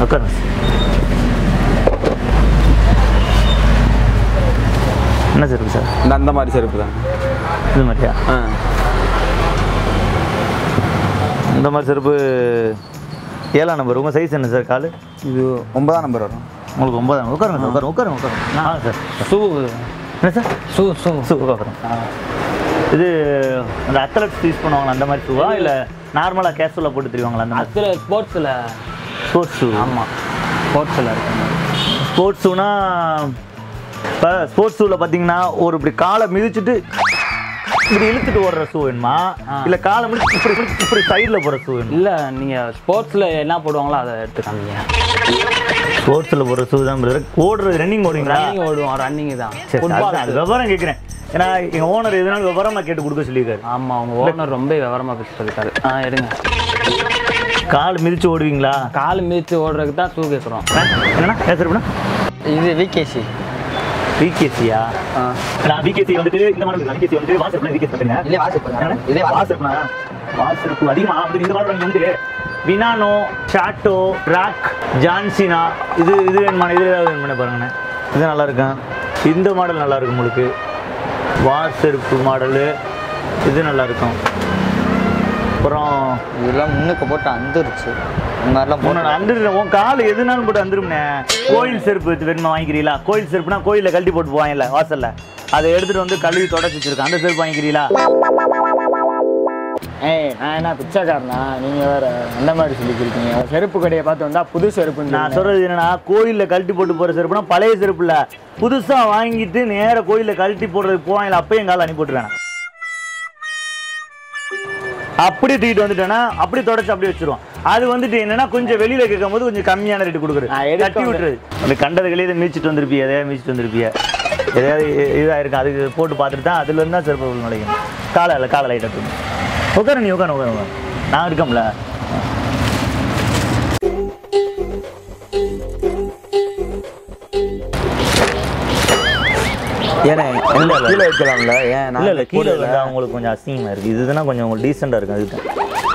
உட்காருங்க என்ன செருப்பு சார் இந்த அந்த மாதிரி செருப்பு தான் இது மாதிரியா ஆ இந்த மாதிரி செருப்பு ஏழாம் நம்பர் உங்கள் சைஸ் என்ன சார் காலு இது ஒன்பதாம் நம்பர் வரும் உங்களுக்கு ஒன்பதாம் உட்காருங்க சார் உட்காருங்க உட்காருங்க உட்காருங்க ஆ சார் ஷூ என்ன சார் ஷூ ஷூ ஷூ உட்காருங்க இது அந்த அத்லட்ஸ் யூஸ் பண்ணுவாங்களா அந்த மாதிரி ஷூவா இல்லை நார்மலாக கேஷுவலாக போட்டு தெரிவாங்களா அந்த மாதிரி அதில் ஸ்போர்ட்ஸில் ஸ்போர்ட்ஸ் ஷூ ஆமாம் ஸ்போர்ட்ஸில் இருக்கு ஸ்போர்ட்ஸ் ஷூனா இப்போ ஸ்போர்ட்ஸ் ஷூவில் பார்த்தீங்கன்னா ஒரு இப்படி காலை மிதிச்சுட்டு இப்படி இழுத்துட்டு ஓடுற ஷூ வேணுமா இல்லை காலை மிதிச்சு இப்படி இப்படி இப்படி சைடில் போகிற ஷூ வேணுமா இல்லை நீங்கள் ஸ்போர்ட்ஸில் என்ன போடுவாங்களோ அதை எடுத்து காமிங்க ஸ்போர்ட்ஸில் போகிற ஷூ தான் brother. ஓடுறது ரன்னிங் ஓடுவீங்களா ரன்னிங் ஓடுவோம் ரன்னிங் தான் சரி ஃபுட்பால் அதுதான், அது விவரம் கேட்குறேன் ஏன்னா எங்கள் ஓனர் எதுனாலும் விவரமாக கேட்டு கொடுக்க சொல்லியிருக்காரு ஆமாம் அவங்க ஓனர் ரொம்ப விவரமாக பேசிட்டு இருக்காரு ஆ எடுங்க கால் மிதிச்சு ஓடுவீங்களா கால் மிதித்து ஓடுறதுக்கு தான் ஷூ கேட்குறோம் என்னண்ணா ஏன் சார் இது விகேசி பிகேசியா நான் பிகேசி வந்துட்டு இந்த மாதிரி பிகேசி வந்துட்டு வாட்ஸ்அப்ல பிகேசி பண்ணுங்க இல்ல வாட்ஸ்அப் பண்ணுங்க. இதே வாட்ஸ்அப்னா வாட்ஸ்அப் அதிகமா வந்து இந்த மாதிரி வந்து வினானோ ஷாட்டோ ராக் ஜான்சினா இது இது வேணுமா இது ஏதாவது வேணுமா பாருங்கண்ணே இது நல்லா இருக்கும் இந்த மாடல் நல்லா இருக்கும் உங்களுக்கு வார் செருப்பு மாடலு இது நல்லா இருக்கும் அப்புறம் இதெல்லாம் முன்னுக்கு போட்டு அந்துருச்சு இந்த மாதிரிலாம் உன்னோட போட்டு அந்துரு உன் கால் எதுனாலும் போட்டு வந்துரும்ண்ணே கோயில் செருப்பு எடுத்து வேணுமா வாங்கிக்கிறீங்களா கோயில் செருப்புனா கோயிலில் கழட்டி போட்டு போவாங்கல்ல வாசல்ல அதை எடுத்துட்டு வந்து கழுவி தொடச்சி வச்சிருக்கேன் அந்த செருப்பு வாங்கிக்கிறீங்களா ஏய் நான் என்ன பிச்சைக்காரனா நீங்க வேற அந்த மாதிரி சொல்லிக்கிறீங்க செருப்பு கடையை பார்த்து வந்தா புது செருப்பு நான் சொல்றது என்னன்னா கோயிலில் கழட்டி போட்டு போற செருப்புனா பழைய செருப்பு இல்ல புதுசா வாங்கிட்டு நேர கோயிலில் கழட்டி போடுறதுக்கு போவாங்கல்ல அப்பயும் கால் அனுப்பி விட்டுருவேன் அப்படியே தூக்கிட்டு வந்துட்டேன்னா அப்படியே தொடச்சு அப்படியே வச்சிருவோம் அது வந்துட்டு என்னன்னா கொஞ்சம் வெளியில கேட்கும் போது கொஞ்சம் கம்மியான ரேட்டு கொடுக்குறது நான் எடுக்க கட்டி விட்டுறது அந்த கண்டதுகளே இதை மீச்சிட்டு வந்திருப்பிய எதையாவது மீச்சிட்டு வந்திருப்பிய எதையாவது இ- இதா இருக்கு அதுக்கு போட்டு பார்த்துட்டு தான் அதுல இருந்தா செருப்பு உள்ள நுழைக்கும் காலை இல்லை காலை லைட்டாக தூங்க உட்காரு நீ உட்காரு உட்காரு உட்காரு. நான் இருக்கோம்ல ஏன்னா இல்ல, இல்ல. கீழே வைக்கலாம்ல ஏன் இல்ல இல்ல கீழே போடல. வந்து அவங்களுக்கு கொஞ்சம் அசிங்கமா இருக்கு இதுதான் கொஞ்சம் உங்களுக்கு டீசெண்டா இருக்கும் அதுக்கு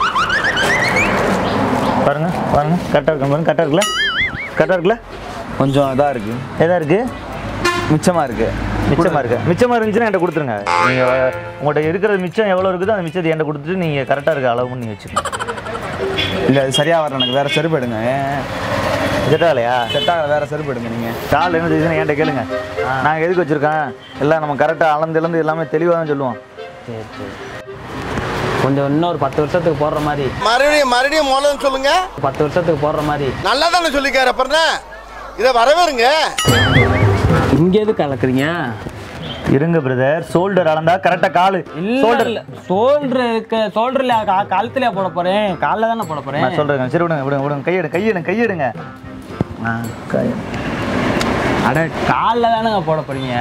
பாருங்க பாருங்க கரெக்டா இருக்கு பாருங்க கரெக்டா இருக்குல்ல கரெக்டா இருக்குல்ல கொஞ்சம் இதாக இருக்கு எதா இருக்கு மிச்சமா இருக்கு மிச்சமா இருக்கு மிச்சமா இருந்துச்சுன்னா என்கிட்ட கொடுத்துருங்க நீங்க உங்கள்கிட்ட இருக்கிற மிச்சம் எவ்வளவு இருக்குதோ அந்த மிச்சத்தை என்கிட்ட கொடுத்துட்டு நீங்க கரெக்டா இருக்க அளவு நீங்க வச்சுக்கணும் இல்லை அது சரியா வரல எனக்கு வேற செருப்பு எடுங்க ஏன் செட்டாலையா செட் ஆகல வேற செருப்பு எடுங்க நீங்க கால் என்ன செய்யுதுன்னு என்கிட்ட கேளுங்க நான் எதுக்கு வச்சிருக்கேன் எல்லாம் நம்ம கரெக்டாக அளந்து இழந்து எல்லாமே தெளிவாக தான் சொல்லுவோம் சரி சரி கொஞ்சம் இன்னொரு பத்து வருஷத்துக்கு போடுற மாதிரி மறுபடியும் மறுபடியும் மூலம் சொல்லுங்க பத்து வருஷத்துக்கு போடுற மாதிரி நல்லா தானே சொல்லிக்காரு அப்புறம் இதை வரவேறுங்க இங்க எது கலக்குறீங்க இருங்க பிரதர் ஷோல்டர் அளந்தா கரெக்டாக கால் இல்ல இல்ல சோல்டருக்கு சோல்டர்ல கழுத்துல போட போறேன் கால்ல தானே போட போறேன் நான் சொல்றேன் சரி விடுங்க விடுங்க விடுங்க கையெடு கையெடுங்க கையெடுங்க ஆ கை அட கால்ல தானே போட போறீங்க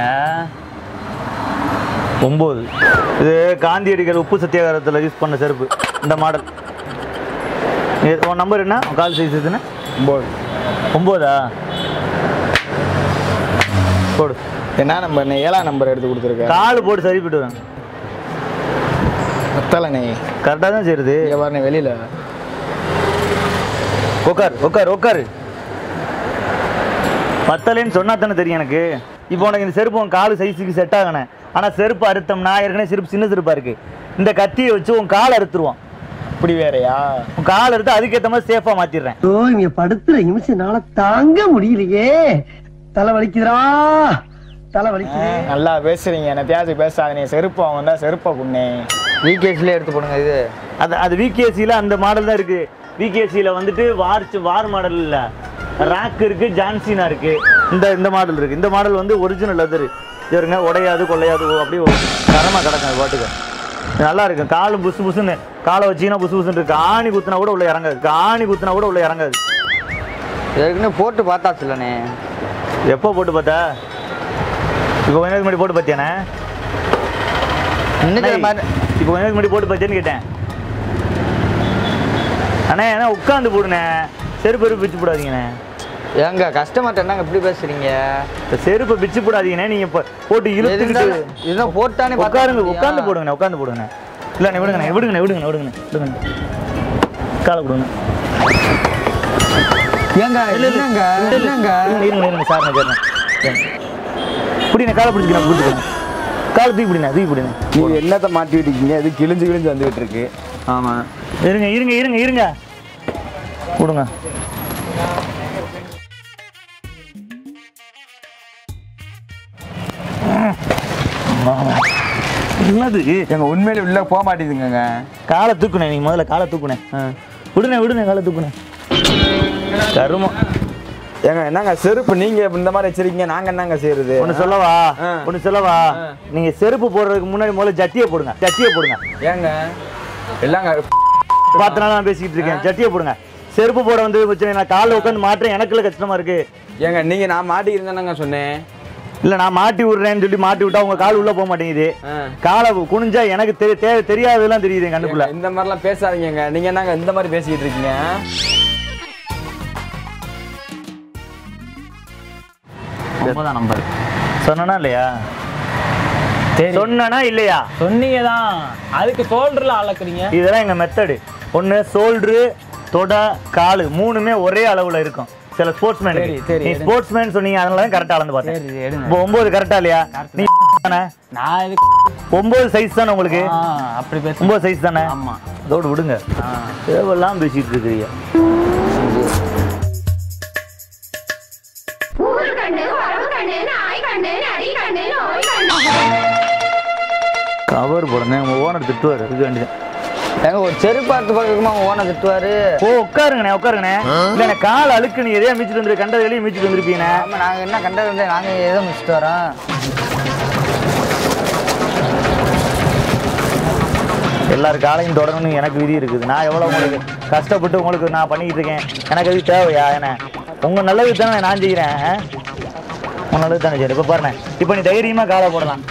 ஒம்பது இது காந்தியடிகள் உப்பு சத்தியாகிரகத்தில் யூஸ் பண்ண செருப்பு இந்த மாடல் உன் நம்பர் என்ன உன் கால் சைஸ் எதுன்னு ஒம்பது ஒம்போதா போடு என்ன நம்பர் ஏழாம் நம்பர் எடுத்து கொடுத்துருக்க கால் போட்டு சரி போட்டு வரேன் பத்தலண்ணே கரெக்டாக தான் செய்யுது இங்கே பாருண்ணே வெளியில உட்கார் உட்கார் உட்காரு பத்தலைன்னு சொன்னா தானே தெரியும் எனக்கு இப்போ உனக்கு இந்த செருப்பு உன் கால் சைஸுக்கு செட் ஆகணும் ஆனால் செருப்பு அறுத்தோம்னா ஏற்கனவே செருப்பு சின்ன செருப்பா இருக்கு இந்த கத்தியை வச்சு உன் காலை அறுத்துருவான் இப்படி வேறயா உன் கால் எடுத்து அதுக்கேற்ற மாதிரி சேஃபாக மாற்றிடுறேன் ஓ இங்க படுத்துற நிமிஷம் என்னால தாங்க முடியலையே தலை வலிக்குதுடா தலை வலிக்குது நல்லா பேசுறீங்க என்ன தியாசி பேசாதீங்க செருப்பு அவங்க வந்தா செருப்பை குண்ணே விகேஸ்லேயே எடுத்து போடுங்க இது அது அது விகேசியில் அந்த மாடல் தான் இருக்கு விகேசியில் வந்துட்டு வார்ச் வார் மாடல் இல்லை ரேக் இருக்கு ஜான்சினா இருக்கு இந்த இந்த மாடல் இருக்கு இந்த மாடல் வந்து ஒரிஜினல் லெதர் இருங்க உடையாது கொள்ளையாது ஓ, அப்படியே தரமாக கிடக்கும் அது பாட்டுக்கு இது நல்லா இருக்கு கால் புசு புசுன்னு காலை வச்சீங்கன்னா புசு புசுன்னு இருக்கு ஆணி குத்துனா கூட உள்ள இறங்காது ஆணி குத்துனா கூட உள்ள இறங்காது ஏற்கனவே போட்டு பார்த்தாச்சுல்லண்ணே எப்போ போட்டு பார்த்தா இப்போ கொஞ்ச நேரத்துக்கு முன்னாடி போட்டு பார்த்தியானே இன்னைக்கு அண்ணே, மாதிரி இப்போ கொஞ்ச நேரத்துக்கு முன்னாடி போட்டு பார்த்தியான்னு கேட்டேன் அண்ணே ஏன்னா உட்காந்து போடுண்ணே செருப்பு செருப்பு பிச்சு போடாதீங்கண்ணே ஏங்க கஸ்டமர்கிட்ட என்னங்க இப்படி பேசுறீங்க இந்த செருப்பை பிச்சு போடாதீங்கண்ணே நீங்க இப்போ போட்டு இழுத்துக்கிட்டு இருந்தாலும் இதுதான் போட்டானே பார்த்தா உட்காருங்க முடியா? உட்காந்து போடுங்கண்ணே உட்காந்து போடுங்கண்ணே இல்லைண்ணே விடுங்கண்ணே விடுங்கண்ணே விடுங்கண்ணே விடுங்கண்ணே விடுங்கண்ணே காலை கொடுங்க ஏங்க என்னங்க என்னங்க இருங்க இருங்க இருங்க சார் நான் கேட்குறேன் பிடிங்க காலை பிடிச்சிக்கிறேன் பிடிச்சிக்கிறேன் காலை தூக்கி பிடிங்க தூக்கி பிடிங்க நீங்க என்னத்தை மாட்டி விட்டீங்க இது கிழிஞ்சு கிழிஞ்சு வந்துகிட்டு இருக்கு ஆமா இருங்க இருங்க இருங்க இருங்க கொடுங்க என்னது எங்க உண்மையில உள்ள போக மாட்டேங்குதுங்க காலை தூக்குனேன் நீங்க முதல்ல காலை தூக்குனேன் ஆ. விடுனே விடுனே காலை தூக்குனேன் கருமம் ஏங்க என்னங்க செருப்பு நீங்க இந்த மாதிரி வச்சிருக்கீங்க நாங்க என்னங்க செய்யறது ஒன்று சொல்லவா ஆ. ஒன்று சொல்லவா நீங்க செருப்பு போடுறதுக்கு முன்னாடி முதல்ல ஜட்டியை போடுங்க ஜட்டியை போடுங்க ஏங்க எல்லாங்க பார்த்த நாள் நான் பேசிக்கிட்டு இருக்கேன் ஜட்டியை போடுங்க செருப்பு போட வந்து வச்சு நான் காலில் உட்காந்து மாட்டுறேன் எனக்குள்ள கஷ்டமா இருக்கு ஏங்க நீங்க நான் மாட்டி இருந்தேனாங்க சொன்னேன் இல்ல நான் மாட்டி விடுறேன்னு சொல்லி மாட்டி விட்டா உங்க கால் உள்ள போக மாட்டேங்குது ஆ. காலை குனிஞ்சா எனக்கு தெரி தே- தெரியாததெல்லாம் தெரியுது என் கண்ணுக்குள்ள ஏங்க, இந்த மாதிரிலாம் பேசாதீங்கங்க நீங்க என்னங்க இந்த மாதிரி பேசிக்கிட்டு இருக்கீங்க ஒன்பதாம் நம்பர் சொன்னா இல்லையா சரி சொன்னா இல்லையா சொன்னீங்க தான் அதுக்கு ஷோல்டர்ல அளக்குறீங்க இதெல்லாம் எங்க மெத்தடு ஒண்ணு சோல்டரு தொடை காலு மூணுமே ஒரே அளவுல இருக்கும் சில ஸ்போர்ட்ஸ்மேன் சரி, சரி, நீ எடுங்க. ஸ்போர்ட்ஸ்மேன் சொன்னீங்க அதனால தான் கரெக்டா அளந்து பார்த்தேன் சரி எடுங்க இப்போ ஒன்பது கரெக்டா இல்லையா நீ தானே நான் இதுக்கு ஒன்பது சைஸ் தானே உங்களுக்கு ஆ, அப்படி பேச ஒன்பது சைஸ் தானே ஆமா அதோடு விடுங்க தேவையெல்லாம் பேசிட்டு இருக்கிறீங்க ஊர் கண்ணு வரவு கண்ணு நாய் கண்ணு நரி கண்ணு நோய் கண்ணு கவர் போடுங்க உங்க ஓனர் திட்டுவார் இருக்க வேண்டியது ஏங்க ஒரு செருப்பு அறுத்து பார்க்கணுமா ஓன திட்டுவாரு ஓ உட்காருங்கண்ணே உட்காருங்கண்ணே இல்ல எனக்கு கால் அழுக்கு நீ எதையா மிச்சிட்டு வந்துரு கண்டது வெளியே மிச்சிட்டு வந்திருப்பீங்கண்ணே ஆமா நாங்க என்ன கண்டது நாங்க ஏதோ மிச்சிட்டு வரோம் எல்லார் காலையும் தொடரணும்னு எனக்கு விதி இருக்குது நான் எவ்வளோ உங்களுக்கு கஷ்டப்பட்டு உங்களுக்கு நான் பண்ணிக்கிட்டு இருக்கேன் எனக்கு அது தேவையா என்ன உங்க நல்லது தானே நான் செய்கிறேன் ஆ? உங்க நல்லது தானே சரி இப்போ பாருங்க இப்போ நீ தைரியமா காலை போடலாம்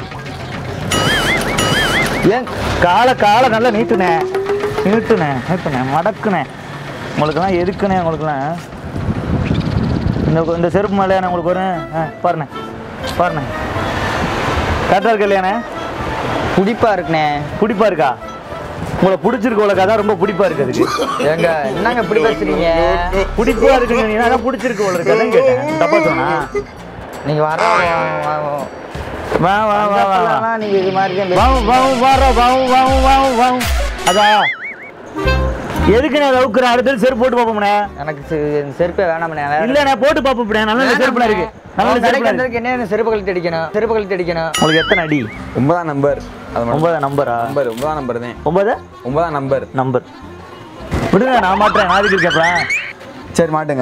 ஏன் காலை காலை நல்லா நீட்டுனே நீட்டுனே நீட்டுனே மடக்குனே உங்களுக்கெல்லாம் எதுக்குனே உங்களுக்குலாம் இந்த இந்த செருப்பு மேலேயானே உங்களுக்கு வரும் ஆ பாருண்ணே பாருண்ணே கரெக்டாக இருக்கு இல்லையாண்ணே புடிப்பா இருக்குண்ணே பிடிப்பா இருக்கா உங்களை பிடிச்சிருக்கு உங்களுக்கு அதான் ரொம்ப பிடிப்பா இருக்கு அதுக்கு ஏங்க என்னங்க இப்படி பேசுறீங்க பிடிப்பா இருக்குங்க நீ அதான் பிடிச்சிருக்கு உள்ள இருக்கு அதான் கேட்டேன் தப்பா சொன்னா நீங்க வர வா வா வா வா வா நீங்க இது மாதிரி தான் பேசுறீங்க. வாவும் வாவும் வாரா வாவும் வாவும் வாவும் வாவும் அதா எதுக்கு நான் அவுக்குறேன் அடுத்தது செருப்பு போட்டு பார்ப்போம்ண்ணே எனக்கு செ- இந்த செருப்பே வேணாம்ண்ணே இல்ல நான் போட்டு பார்ப்போம்ண்ணே நல்ல நல்ல செருப்புலாம் இருக்கு நல்ல நல்ல செருப்புலாம் இருக்கு கடைக்கு என்ன செருப்பு கழட்டி அடிக்கணும் செருப்பு கழட்டி அடிக்கணும் உங்களுக்கு எத்தனை அடி ஒன்பதாம் நம்பர் அது மட்டும் ஒன்பதா நம்பரா நம்பர் ஒன்பதாம் நம்பர் தான் ஒன்பதா ஒன்பதாம் நம்பர் நம்பர் விடுங்க நான் மாட்டுறேன் நான் இதுக்கு இருக்கேன் சரி மாட்டுங்க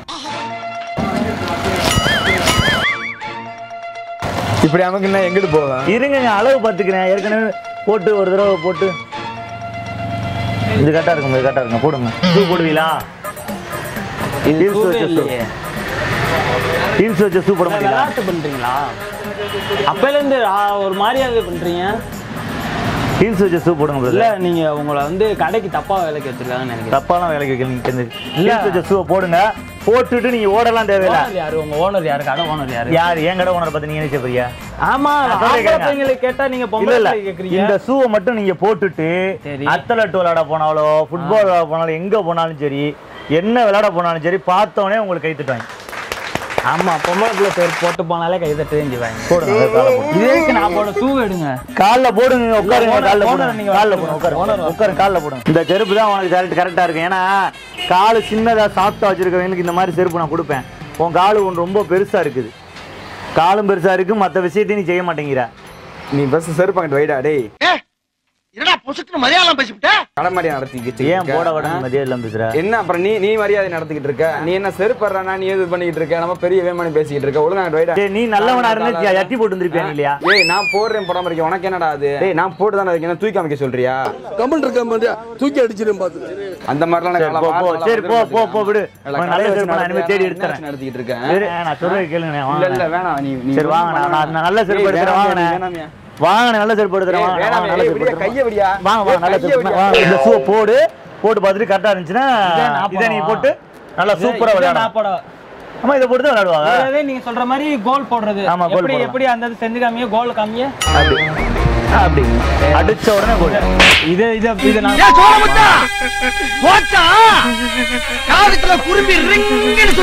இப்படி நமக்கு என்ன எங்கிட்டு போவேன் இருங்க நான் அளவு பார்த்துக்கிறேன் ஏற்கனவே போட்டு ஒரு தடவை போட்டு இது கரெக்டாக இருக்கும் இது கரெக்டாக இருக்கும் போடுங்க ஷூ போடுவீங்களா இது ஹீல்ஸ் சூப்பே வச்ச ஷூ இல்லையே ஹீல்ஸ் வச்ச ஷூ போட மாட்டீங்களா விளையாட்டு பண்றீங்களா அப்பையில இருந்து ஆ, ஒரு மாதிரியாவே பண்றீங்க ஹீல்ஸ் வச்ச ஷூ போடுங்க இல்ல brother. நீங்க உங்களை வந்து கடைக்கு தப்பா வேலைக்கு வச்சிருக்காங்கன்னு நினைக்கிறேன் தப்பாலாம் வேலைக்கு வைக்கல நீங்க தெரிஞ்சு ஹீல்ஸ் வச்ச ஷூ போடுங்க போட்டுட்டு நீங்க ஓடலாம் தேவையில்ல ஓனர் யாரு உங்க ஓனர் யாரு கடை ஓனர் யாரு யார் என் கடை ஓனரை பார்த்து நீங்க என்ன செய்ய ஆமா நான் சொல்றேன் ஆம்பளை கேளுங்க. பையங்களுக்கு கேட்டா நீங்க இல்ல பொம்பளை இல்ல பிள்ளைக்கு கேக்குறீங்க இந்த ஷூவை மட்டும் நீங்க போட்டுட்டு சரி. அத்தலட் விளையாட போனாலோ ஃபுட்பால் விளையாட போனாலும் எங்க போனாலும் சரி என்ன விளையாட போனாலும் சரி பார்த்தோன்னே உங்களுக்கு கை தட்டுவாங்க ஆமா பொம்பளை பிள்ளை பேர் போட்டு போனாலே கை தட்டு செஞ்சுவாங்க போடுங்க அதை காலை போடுங்க இதுக்கு நான் போட ஷூ எடுங்க கால்ல போடுங்க உட்காருங்க owner- கால்ல owner போடுங்க நீங்க கால்ல வச்சுக்கோங்க. போடுங்க உட்காருங்க owner உட்காருங்க கால்ல போடுங்க இந்த செருப்பு தான் உனக்கு கரெக்ட் கரெக்டா இருக்கும் ஏன்னா காலு சின்னதா சாஃப்டா வச்சிருக்கவங்களுக்கு இந்த மாதிரி செருப்பு நான் கொடுப்பேன் உன் காலு ஒன்று ரொம்ப பெருசா இருக்குது காலும் பெருசா இருக்கு மற்ற விஷயத்தையும் நீ செய்ய மாட்டேங்கிற நீ பஸ் செருப்பு அங்கிட்டு வைடா டேய் என்னடா பொசுக்கு மலையாளம் பேசிவிட்ட கடமாடியா நடத்திக்கிட்டு ஏன் போட இருக்க? விட மதியம் இல்லாம பேசுற என்ன அப்புறம் நீ நீ மரியாதை நடத்திக்கிட்டு இருக்க நீ என்ன செருப்படுறானா நீ எது பண்ணிக்கிட்டு இருக்க நம்ம பெரிய வேமானி பேசிக்கிட்டு இருக்க ஒழுங்கா அங்கிட்டு வைடா டேய், நீ நல்லவனா இருந்து எட்டி போட்டு வந்திருப்பியா நீ இல்லையா ஏய் நான் போடுறேன் போடாம இருக்கேன் உனக்கு என்னடா அது டேய் நான் போட்டு தானே இருக்கேன் தூக்கி அமைக்க சொல்றியா கமல் இருக்க மாதிரியா தூக்கி அடிச்சிடும் பார்த்து அந்த மாதிரிலாம் சரி, போ, போ, சரி, போ, போ, போ, விடு. உனக்கு நல்ல செருப்பு நான் இனிமே தேடி எடுத்துறேன். நடத்திக்கிட்டு இருக்கேன் சரி, நான் சொல்றது கேளுங்கண்ணே, இல்ல இல்ல வாங்கண்ணே. வேணாம் நீ நீ சரி வாங்க நான் நான் நல்ல செருப்பு ஏய், எடுத்துறேன் வேணாம், வாங்கண்ணே வேணாம்யா. வாங்கண்ணே நல்ல செருப்பு எடுத்துறேன் ஏய், வாங்க வேணாம், வாங்க, நல்ல ஏய், செருப்பு விடியா, எடுத்துறேன். கையை விடியா. வாங்க வாங்க ஏய், நல்ல கையை செருப்பு விடியா. வாங்க இந்த ஷூ போடு போட்டு பார்த்துட்டு கரெக்டா இருந்துச்சுன்னா இதை நான் இதை நீ போடவா? போட்டு நல்லா சூப்பரா இதை விளையாடலாம் நான் போட ஆமா இதை போட்டு தான் விளையாடுவாங்க இதே நீங்க சொல்ற மாதிரி கோல் போடுறது ஆமா, goal எப்படி போடலாம். எப்படி அந்த இது செஞ்சு காமிய கோல் காமிய அப்படி அப்படி அடிச்ச உடனே போடு இது இது இது நான் ஏன் சோழமுத்தா போச்சா காதுக்குள்ள குரும்பி ரிங்குன்னு